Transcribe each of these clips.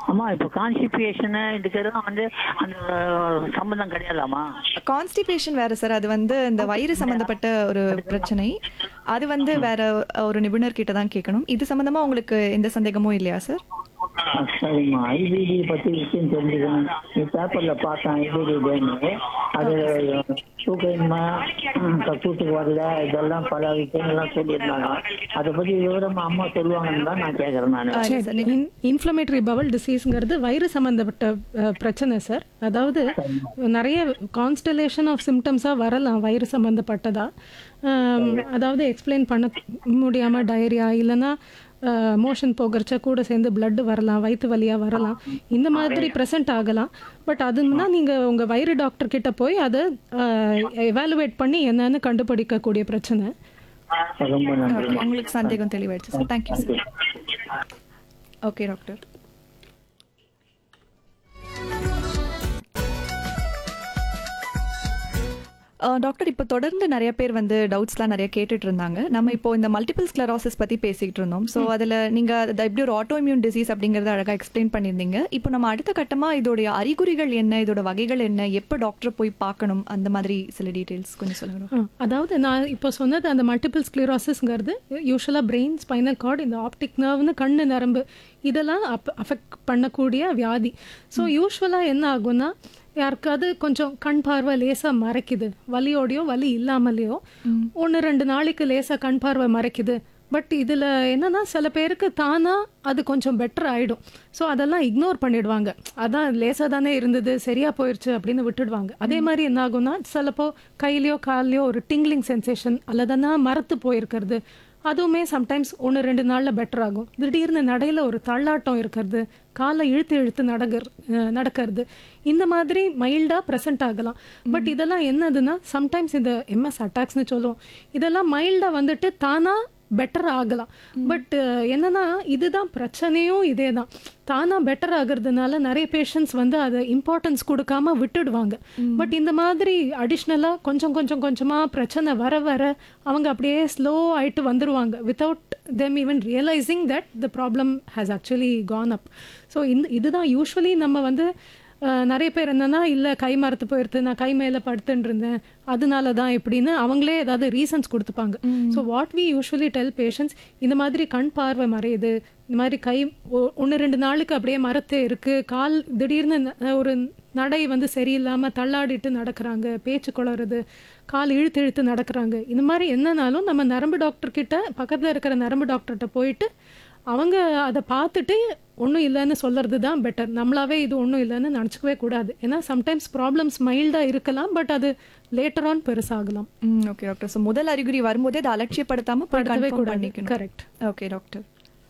அம்மா இப்போ கான்ஸ்டிபேஷன் இதுக்கெல்லாம் வந்து அந்த சம்பந்தம் கிடையாதாம்மா கான்ஸ்டிபேஷன் வேற சார் அது வந்து இந்த வயிறு சம்பந்தப்பட்ட ஒரு பிரச்சனை அது வந்து வேற ஒரு நிபுணர் கிட்ட தான் கேட்கணும் இது சம்பந்தமா உங்களுக்கு எந்த சந்தேகமும் இல்லையா சார் ஆ, சரிம்மா ஐபிடி பத்தி விஷயம் தெரிஞ்சுக்கணும் நீ பேப்பர்ல பார்த்தேன் ஐபிடி டேன்னு அது தூக்கமா கக்கூத்துக்கு வரல இதெல்லாம் பல விஷயங்கள்லாம் சொல்லியிருந்தாங்க அதை பத்தி விவரமா அம்மா சொல்லுவாங்கன்னு தான் நான் கேட்கறேன் நான் ஆ, இல்ல சார் நீங்க- இன்ஃப்ளமேட்டரி பவல் டிசீஸ்ங்கிறது வயிறு சம்பந்தப்பட்ட அஹ், பிரச்சனை சார் அதாவது நிறைய கான்ஸ்டலேஷன் ஆஃப் சிம்டம்ஸாக வரலாம் வயிறு சம்பந்தப்பட்டதா ஆம், அதாவது எக்ஸ்பிளைன் பண்ண முடியாம டயரியா இல்லைன்னா மோஷன் போகிறச்ச கூட சேர்ந்து blood வரலாம் வயிற்று வலியாக வரலாம் இந்த மாதிரி ப்ரெசென்ட் ஆகலாம் பட் அதுனா நீங்கள் உங்கள் வயிறு டாக்டர் கிட்ட போய் அதை எவாலுவேட் பண்ணி என்னன்னு கண்டுபிடிக்கக்கூடிய பிரச்சனை ரொம்ப நன்றி Okay, உங்களுக்கு சந்தேகம் தெளிவாயிடுச்சு sir thank you sir okay doctor doctor இப்போ தொடர்ந்து நிறைய பேர் வந்து டவுட்ஸ்லாம் நிறைய கேட்டுட்டு இருந்தாங்க நம்ம இப்போ இந்த மல்டிபிள் ஸ்க்ளரோசிஸ் பத்தி பேசிக்கிட்டு இருந்தோம் ஸோ அதில் நீங்க அதை எப்படி ஒரு ஆட்டோ இம்யூன் டிசீஸ் அப்படிங்கறத அழகா எக்ஸ்பிளைன் பண்ணியிருந்தீங்க இப்போ நம்ம அடுத்த கட்டமா இதோடைய அறிகுறிகள் என்ன இதோட வகைகள் என்ன எப்போ டாக்டர் போய் பார்க்கணும் அந்த மாதிரி சில டீடைல்ஸ் கொஞ்சம் சொல்லுங்க ஆ, அதாவது நான் இப்போ சொன்னது அந்த மல்டிபிள் ஸ்க்ளீரோசிஸ்ங்கிறது யூஸ்வலாக பிரெயின் ஸ்பைனல் கார்டு இந்த ஆப்டிக் நர்வ்னு கண்ணு நரம்பு இதெல்லாம் அப் அஃபெக்ட் பண்ணக்கூடிய வியாதி ஸோ யூஸ்வலாக என்ன ஆகும்னா யாருக்காவது கொஞ்சம் கண் பார்வை லேசாக மறைக்குது வலியோடையோ வலி இல்லாமலேயோ ஒன்று ரெண்டு நாளைக்கு லேசாக கண் பார்வை மறைக்குது பட் இதில் என்னன்னா சில பேருக்கு தானாக அது கொஞ்சம் பெட்டர் ஆகிடும் ஸோ அதெல்லாம் இக்னோர் பண்ணிடுவாங்க அதான் லேசாக தானே இருந்தது சரியாக போயிடுச்சு அப்படின்னு விட்டுடுவாங்க அதே மாதிரி என்ன ஆகும்னா சிலப்போ கையிலையோ கால்லையோ ஒரு டிங்லிங் சென்சேஷன் அல்லதுன்னா மரத்து போயிருக்கிறது அதுவுமே சம்டைம்ஸ் ஒன்று ரெண்டு நாளில் பெட்டர் ஆகும் திடீர்னு நடையில் ஒரு தள்ளாட்டம் இருக்கிறது காலை இழுத்து இழுத்து நடகர் அஹ் நடக்கிறது இந்த மாதிரி மைல்டாக ப்ரெசென்ட் ஆகலாம் பட் இதெல்லாம் என்னதுன்னா சம்டைம்ஸ் இந்த எம்எஸ் அட்டாக்ஸ்னு சொல்லுவோம் இதெல்லாம் மைல்டாக வந்துட்டு தானாக பெட்டர் ஆகலாம் பட் என்னன்னா இதுதான் பிரச்சனையும் இதே தான் தானா பெட்டர் ஆகுறதுனால நிறைய பேஷண்ட்ஸ் வந்து அதை இம்பார்ட்டன்ஸ் கொடுக்காம விட்டுடுவாங்க பட் இந்த மாதிரி அடிஷ்னலாக கொஞ்சம் கொஞ்சம் கொஞ்சமாக பிரச்சனை வர வர அவங்க அப்படியே ஸ்லோ ஆயிட்டு வந்துருவாங்க without them even realising that the problem has actually gone up so இந்த இதுதான் யூஸ்வலி நம்ம வந்து அஹ், நிறைய பேர் என்னன்னா இல்லை கை மரத்து போயிடுது நான் கை மேலே படுத்துட்டு இருந்தேன் அதனால தான் இப்படின்னு அவங்களே ஏதாவது ரீசன்ஸ் கொடுத்துப்பாங்க so what we usually tell patients இந்த மாதிரி கண் பார்வை மறையுது இந்த மாதிரி கை ஒன்று ரெண்டு நாளுக்கு அப்படியே மரத்தே இருக்கு கால் திடீர்னு ந- ஒரு நடை வந்து சரியில்லாமல் தள்ளாடிட்டு நடக்கிறாங்க பேச்சு குளறுது கால் இழுத்து இழுத்து நடக்கிறாங்க இந்த மாதிரி என்னன்னாலும் நம்ம நரம்பு டாக்டர் கிட்ட பக்கத்தில் இருக்கிற நரம்பு டாக்டர்கிட்ட போயிட்டு அவங்க அதை பார்த்துட்டு ஒன்றும் இல்லைன்னு சொல்கிறது தான் பெட்டர் நம்மளாவே இது ஒன்றும் இல்லைன்னு நினச்சிக்கவே கூடாது ஏன்னா சம்டைம்ஸ் ப்ராப்ளம்ஸ் மைல்டாக இருக்கலாம் பட் அது லேட்டர் ஆன் பெருசாகலாம் ம் ஓகே டாக்டர் ஸோ முதல் அறிகுறி வரும்போதே அதை அலட்சியப்படுத்தாம போய் படுத்தவே confirm கூடாது பண்ணிக்கணும் கரெக்ட் ஓகே டாக்டர்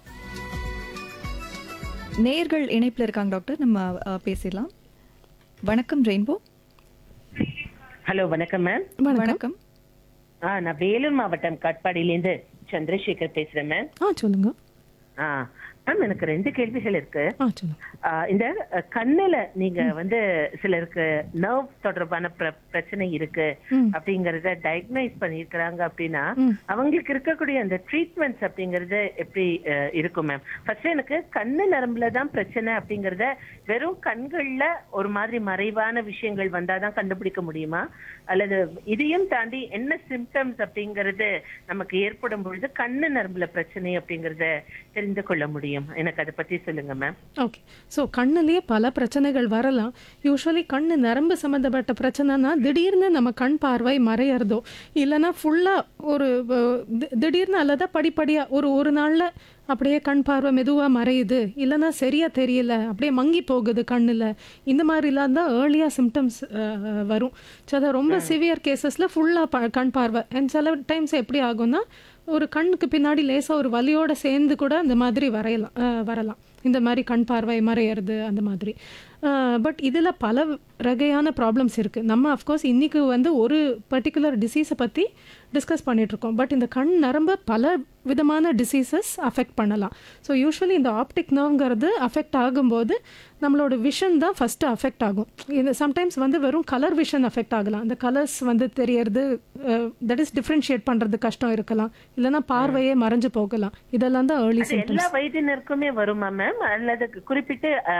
நேர்கள் இணைப்பில் இருக்காங்க டாக்டர் நம்ம அஹ், பேசிடலாம் வணக்கம் ரெயின்போ ஹலோ வணக்கம் மேம் வணக்கம் ஆ நான் வேலூர் மாவட்டம் காட்பாடியிலேருந்து சந்திரசேகர் பேசுறேன் மேம் ஆ சொல்லுங்க ஆ மேம் எனக்கு ரெண்டு கேள்விகள் இருக்கு ஆ சொல்லுங்க ஆ, இந்த அ, கண்ணுல நீங்க வந்து சிலருக்கு நர்வ் தொடர்பான பிர- பிரச்சனை இருக்கு ம். அப்படிங்கறத டயக்னைஸ் பண்ணிருக்கிறாங்க அப்படின்னா ம். அவங்களுக்கு இருக்கக்கூடிய அந்த ட்ரீட்மெண்ட்ஸ் அப்படிங்கறது எப்படி அ, இருக்கும் மேம் ஃபர்ஸ்ட் எனக்கு கண்ணு நரம்புல தான் பிரச்சனை அப்படிங்கறத வெறும் கண்கள்ல ஒரு மாதிரி மறைவான விஷயங்கள் வந்தாதான் கண்டுபிடிக்க முடியுமா அல்லது இதையும் தாண்டி என்ன சிம்டம்ஸ் அப்படிங்கறது நமக்கு ஏற்படும் பொழுது கண்ணு நரம்புல பிரச்சனை அப்படிங்கறத தெரிந்து கொள்ள முடியும் எனக்கு அதை பத்தி சொல்லுங்க மேம் ஓகே ஸோ கண்ணுலயே பல பிரச்சனைகள் வரலாம் யூஸ்வலி கண்ணு நரம்பு சம்மந்தப்பட்ட பிரச்சனைனா திடீர்னு நம்ம கண் பார்வை மறையறதோ இல்லைன்னா ஃபுல்லாக ஒரு அஹ், தி- திடீர்னு அல்லது படிப்படியாக ஒரு ஒரு நாளில் அப்படியே கண் பார்வை மெதுவாக மறையுது இல்லைன்னா சரியாக தெரியல அப்படியே மங்கி போகுது கண்ணில் இந்த மாதிரிலாம் தான் ஏர்லியாக சிம்டம்ஸ் வரும் சில ரொம்ப சிவியர் கேசஸில் ஃபுல்லாக கண் பார்வை அண்ட் சில டைம்ஸ் எப்படி ஆகும்னா ஒரு கண்ணுக்கு பின்னாடி லேசாக ஒரு வலியோட சேர்ந்து கூட அந்த மாதிரி வரையலாம் அஹ், வரலாம் இந்த மாதிரி கண் பார்வை மறையிறது அந்த மாதிரி பட் இதில் பல வகையான ப்ராப்ளம்ஸ் இருக்குது நம்ம அஃப்கோர்ஸ் இன்றைக்கி வந்து ஒரு பர்டிகுலர் டிசீஸை பற்றி டிஸ்கஸ் பண்ணிகிட்ருக்கோம் பட் இந்த கண் நரம்பை பல விதமான டிசீசஸ் அஃபெக்ட் பண்ணலாம் ஸோ யூஸ்வலி இந்த ஆப்டிக் நர்வ்ங்கிறது அஃபெக்ட் ஆகும்போது நம்மளோட விஷன் தான் ஃபஸ்ட்டு அஃபெக்ட் ஆகும் இது சம்டைம்ஸ் வந்து வெறும் கலர் விஷன் அஃபெக்ட் ஆகலாம் அந்த கலர்ஸ் வந்து தெரியறது தட் இஸ் டிஃப்ரென்ஷியேட் பண்ணுறது கஷ்டம் இருக்கலாம் இல்லைன்னா பார்வையே மறைஞ்சு போகலாம் இதெல்லாம் தான் ஏர்லி அது சிம்டம்ஸ் எல்லா வயதினருக்குமே வருமா மேம் அல்லது குறிப்பிட்டு அ,